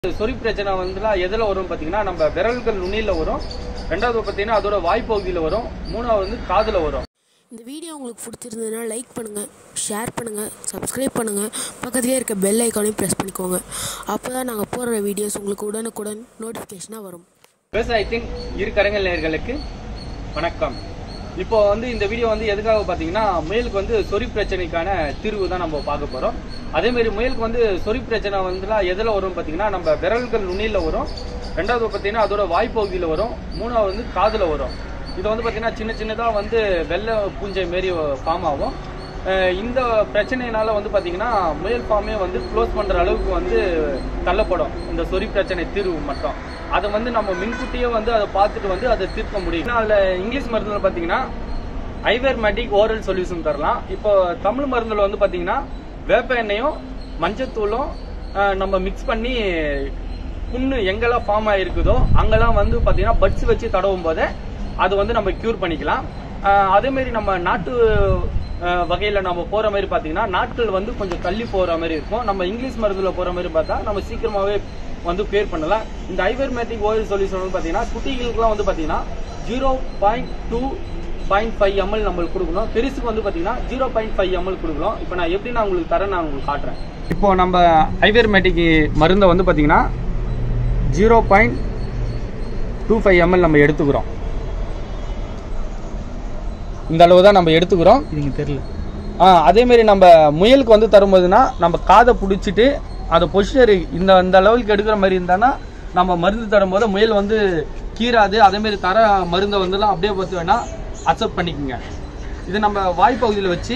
சொறி பிரச்சனை வந்துலாம் எதில் வரும் பார்த்தீங்கன்னா நம்ம விரல்கள் நுனியில் வரும் ரெண்டாவது பார்த்தீங்கன்னா அதோட வாய்ப்பகுதியில் வரும் மூணாவது வந்து காதில் வரும் இந்த வீடியோ உங்களுக்கு பிடிச்சிருந்ததுன்னா லைக் பண்ணுங்கள் ஷேர் பண்ணுங்கள் சப்ஸ்கிரைப் பண்ணுங்கள் பக்கத்துலேயே இருக்க பெல் ஐக்கானையும் ப்ரெஸ் பண்ணிக்கோங்க அப்போ தான் நாங்கள் போடுற வீடியோஸ் உங்களுக்கு உடனுக்குடன் நோட்டிஃபிகேஷனாக வரும் விவசாயத்தின் இரு கரங்கள் நேயர்களுக்கு வணக்கம் இப்போ வந்து இந்த வீடியோ வந்து எதுக்காக பார்த்தீங்கன்னா முயலுக்கு வந்து சொறி பிரச்சனைக்கான தீர்வு தான் நம்ம பார்க்க போகிறோம் அதே மாதிரி முயலுக்கு வந்து சொறி பிரச்சனை வந்துலாம் எதில் வரும் பார்த்தீங்கன்னா நம்ம விரல்கள் நுனியில் வரும் ரெண்டாவது பார்த்தீங்கன்னா அதோட வாய்ப்பகுதியில் வரும் மூணாவது வந்து காதில் வரும் இது வந்து பார்த்தீங்கன்னா சின்ன சின்னதாக வந்து வெள்ளை பூஞ்சை மாரி ஃபார்ம் ஆகும் அஹ் இந்த பிரச்சனையினால வந்து பார்த்தீங்கன்னா முயல் ஃபார்மே வந்து க்ளோஸ் பண்ணுற அளவுக்கு வந்து தள்ளப்படும் இந்த சொறி பிரச்சனை தீர்வு மட்டும் அதை வந்து நம்ம முன்கூட்டியே வந்து அதை பார்த்துட்டு வந்து அதை தீர்க்க முடியும் அதில் இங்கிலீஷ் மருந்துல பார்த்தீங்கன்னா ஐவேர்மேட்டிக் ஓரல் சொல்யூஷன் தரலாம் இப்போ தமிழ் மருந்துல வந்து பார்த்தீங்கன்னா வேப்ப எண்ணெயும் மஞ்சத்தூளும் அஹ், நம்ம மிக்ஸ் பண்ணி புண்ணு எங்கெல்லாம் ஃபார்ம் ஆயிருக்குதோ அங்கெல்லாம் வந்து பார்த்தீங்கன்னா பட்ஸ் வச்சு தடவும் போதே அது வந்து நம்ம க்யூர் பண்ணிக்கலாம் அஹ், அதே மாதிரி நம்ம நாட்டு அஹ், வகையில நம்ம போற மாதிரி பாத்தீங்கன்னா நாட்கள் வந்து கொஞ்சம் தள்ளி போற மாதிரி இருக்கும் நம்ம இங்கிலீஷ் மருந்துல போற மாதிரி பார்த்தா நம்ம சீக்கிரமாவே வந்து கிளியர் பண்ணலாம் இந்த ஐவர்மேட்டிக் ஓயில் சொல்யூஷன் வந்து பாத்தீங்கன்னா குட்டிகளுக்குலாம் வந்து பாத்தீங்கன்னா zero point two point five ml நம்மளுக்கு கொடுக்கணும் பெருசுக்கு வந்து பாத்தீங்கன்னா ஜீரோ பாயிண்ட் ஃபைவ் எம்எல் கொடுக்கணும் இப்போ நான் எப்படி நான் உங்களுக்கு தரேன் நான் உங்களுக்கு காட்டுறேன் இப்போ நம்ம ஐவர்மேட்டிக் மருந்தை வந்து பாத்தீங்கன்னா zero point two five ml நம்ம எடுத்துக்கிறோம் இந்த அளவு தான் நம்ம எடுத்துக்கிறோம் இதுங்க தெரியல ஆ அதே மாதிரி நம்ம முயலுக்கு வந்து தரும்போதுனா நம்ம காதை பிடிச்சிட்டு அதை பொசிஷர் இந்த இந்த லெவலுக்கு எடுக்கிற மாதிரி இருந்தானா நம்ம மருந்து தரும்போது முயல் வந்து கீறாது அதே மாதிரி தர மருந்தை வந்துலாம் அப்படியே பார்த்து வேணா அக்செப்ட் பண்ணிக்கோங்க இது நம்ம வாய்ப்பகுதியில் வச்சு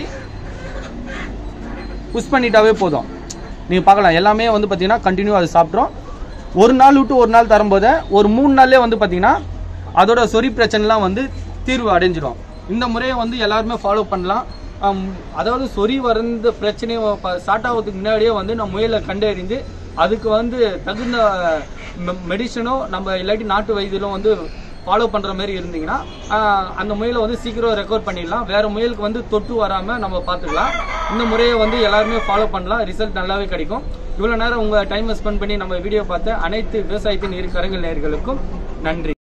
புஷ் பண்ணிட்டாவே போதும் நீங்கள் பார்க்கலாம் எல்லாமே வந்து பார்த்தீங்கன்னா கண்டினியூ அது சாப்பிட்றோம் ஒரு நாள் விட்டு ஒரு நாள் தரும்போது ஒரு மூணு நாள்லேயே வந்து பார்த்தீங்கன்னா அதோட சொறி பிரச்சனைலாம் வந்து தீர்வு அடைஞ்சிடும் இந்த முறையை வந்து எல்லாருமே ஃபாலோ பண்ணலாம் ஆம், அதாவது சொறி வந்த பிரச்சனையை ஸ்டார்ட் ஆகிறதுக்கு முன்னாடியே வந்து நம்ம முயலை கண்டறிந்து அதுக்கு வந்து தகுந்த மெடிசனோ நம்ம இல்லாட்டி நாட்டு வைத்தியம் வந்து ஃபாலோ பண்ணுற மாதிரி இருந்தீங்கன்னா ஆஹ், அந்த முயலை வந்து சீக்கிரம் ரெக்கவர் பண்ணிடலாம் வேற முயலுக்கு வந்து தொட்டு வராமல் நம்ம பார்த்துக்கலாம் இந்த முறையை வந்து எல்லாருமே ஃபாலோ பண்ணலாம் ரிசல்ட் நல்லாவே கிடைக்கும் இவ்வளோ நேரம் உங்கள் டைமை ஸ்பெண்ட் பண்ணி நம்ம வீடியோ பார்த்த அனைத்து விவசாயத்தின் இரு கரங்கள் நேயர்களுக்கும் நன்றி